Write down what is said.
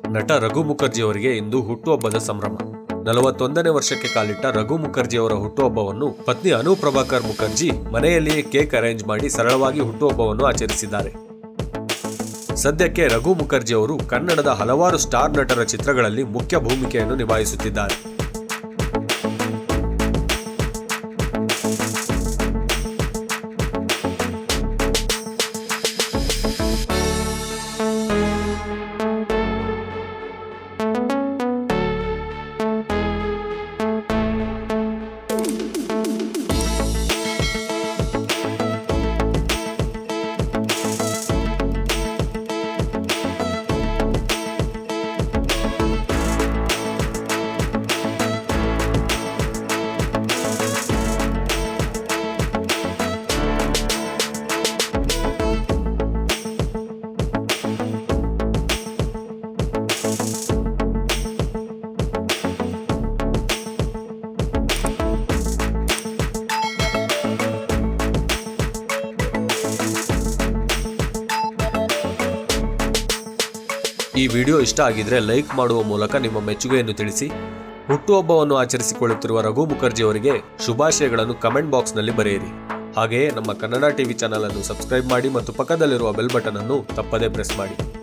ನಟ ರಘು ಮುಖರ್ಜಿ ಅವರಿಗೆ ಇಂದು ಹುಟ್ಟುಹಬ್ಬದ ಸಂಭ್ರಮ ನಲವತ್ತೊಂದನೇ ವರ್ಷಕ್ಕೆ ಕಾಲಿಟ್ಟ ರಘು ಮುಖರ್ಜಿ ಅವರ ಹುಟ್ಟುಹಬ್ಬವನ್ನು ಪತ್ನಿ ಅನು ಪ್ರಭಾಕರ್ ಮುಖರ್ಜಿ ಮನೆಯಲ್ಲಿಯೇ ಕೇಕ್ ಅರೇಂಜ್ ಮಾಡಿ ಸರಳವಾಗಿ ಹುಟ್ಟುಹಬ್ಬವನ್ನು ಆಚರಿಸಿದ್ದಾರೆ ಸದ್ಯಕ್ಕೆ ರಘು ಮುಖರ್ಜಿ ಅವರು ಕನ್ನಡದ ಹಲವಾರು ಸ್ಟಾರ್ ನಟರ ಚಿತ್ರಗಳಲ್ಲಿ ಮುಖ್ಯ ಭೂಮಿಕೆಯನ್ನು ನಿಭಾಯಿಸುತ್ತಿದ್ದಾರೆ ಈ ವಿಡಿಯೋ ಇಷ್ಟ ಆಗಿದ್ರೆ ಲೈಕ್ ಮಾಡುವ ಮೂಲಕ ನಿಮ್ಮ ಮೆಚ್ಚುಗೆಯನ್ನು ತಿಳಿಸಿ ಹುಟ್ಟುಹಬ್ಬವನ್ನು ಆಚರಿಸಿಕೊಳ್ಳುತ್ತಿರುವ ರಘು ಮುಖರ್ಜಿ ಅವರಿಗೆ ಶುಭಾಶಯಗಳನ್ನು ಕಮೆಂಟ್ ಬಾಕ್ಸ್ನಲ್ಲಿ ಬರೆಯಿರಿ ಹಾಗೆಯೇ ನಮ್ಮ ಕನ್ನಡ ಟಿವಿ ಚಾನಲ್ ಅನ್ನು ಸಬ್ಸ್ಕ್ರೈಬ್ ಮಾಡಿ ಮತ್ತು ಪಕ್ಕದಲ್ಲಿರುವ ಬೆಲ್ ಬಟನ್ ಅನ್ನು ತಪ್ಪದೇ ಪ್ರೆಸ್ ಮಾಡಿ